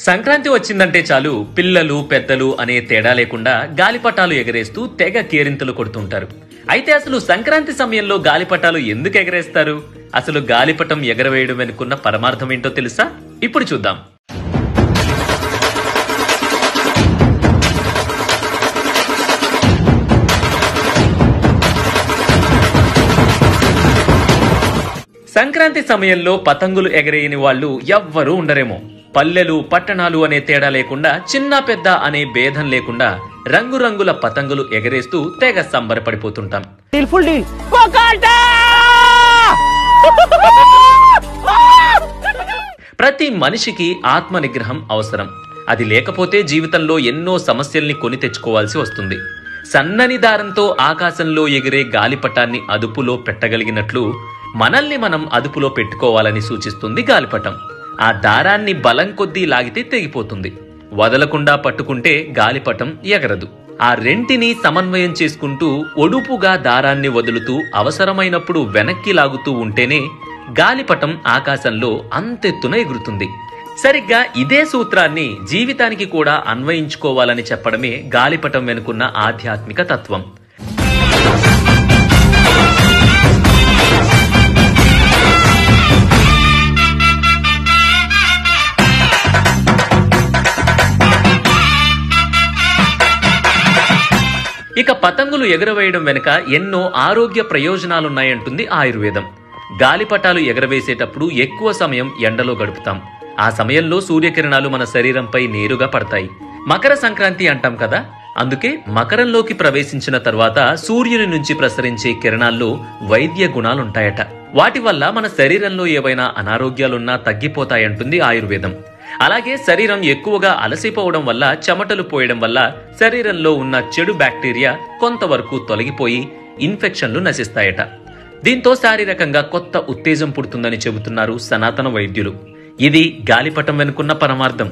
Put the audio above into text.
సంక్రాంతి వచ్చిందంటే చాలు పిల్లలు పెద్దలు అనే తేడా లేకుండా గాలిపటాలు ఎగరేస్తూ తెగ కేరింతలు కొడుతుంటారు అయితే అసలు సంక్రాంతి సమయంలో గాలిపటాలు ఎందుకు ఎగరేస్తారు అసలు గాలిపటం ఎగరవేయడం వెనుకున్న పరమార్థం ఏంటో తెలుసా ఇప్పుడు చూద్దాం సంక్రాంతి సమయంలో పతంగులు ఎగరేయని వాళ్ళు ఎవ్వరూ ఉండరేమో పల్లెలు పట్టణాలు అనే తేడా లేకుండా చిన్న పెద్ద అనే భేదం లేకుండా రంగురంగుల పతంగులు ఎగరేస్తూ తెగ సంబరపడిపోతుంటాం డీల్ ఫుల్ డీల్ కోకాటా ప్రతి మనిషికి ఆత్మ నిగ్రహం అవసరం అది లేకపోతే జీవితంలో ఎన్నో సమస్యల్ని కొని తెచ్చుకోవాల్సి వస్తుంది సన్నని దారంతో ఆకాశంలో ఎగిరే గాలిపటాన్ని అదుపులో పెట్టగలిగినట్లు మనల్ని మనం అదుపులో పెట్టుకోవాలని సూచిస్తుంది గాలిపటం ఆ దారాన్ని బలం కొద్దీ లాగితే తెగిపోతుంది వదలకుండా పట్టుకుంటే గాలిపటం ఎగరదు ఆ రెంటిని సమన్వయం చేసుకుంటూ ఒడుపుగా దారాన్ని వదులుతూ అవసరమైనప్పుడు వెనక్కి లాగుతూ ఉంటేనే గాలిపటం ఆకాశంలో అంతెత్తున ఎగురుతుంది సరిగ్గా ఇదే సూత్రాన్ని జీవితానికి కూడా అన్వయించుకోవాలని చెప్పడమే గాలిపటం వెనుకున్న ఆధ్యాత్మిక తత్వం ఇక పతంగులు ఎగరవేయడం వెనుక ఎన్నో ఆరోగ్య ప్రయోజనాలున్నాయంటుంది ఆయుర్వేదం గాలిపటాలు ఎగరవేసేటప్పుడు ఎక్కువ సమయం ఎండలో గడుపుతాం ఆ సమయంలో సూర్యకిరణాలు మన శరీరంపై నేరుగా పడతాయి మకర సంక్రాంతి అంటాం కదా అందుకే మకరంలోకి ప్రవేశించిన తర్వాత సూర్యుని నుంచి ప్రసరించే కిరణాల్లో వైద్య గుణాలుంటాయట వాటి వల్ల మన శరీరంలో ఏవైనా అనారోగ్యాలున్నా తగ్గిపోతాయంటుంది ఆయుర్వేదం అలాగే శరీరం ఎక్కువగా అలసిపోవడం వల్ల చెమటలు పోయడం వల్ల శరీరంలో ఉన్న చెడు బ్యాక్టీరియా కొంతవరకు తొలగిపోయి ఇన్ఫెక్షన్లు నశిస్తాయట దీంతో శారీరకంగా కొత్త ఉత్తేజం పుడుతుందని చెబుతున్నారు సనాతన వైద్యులు ఇది గాలిపటం వెనుకున్న పరమార్థం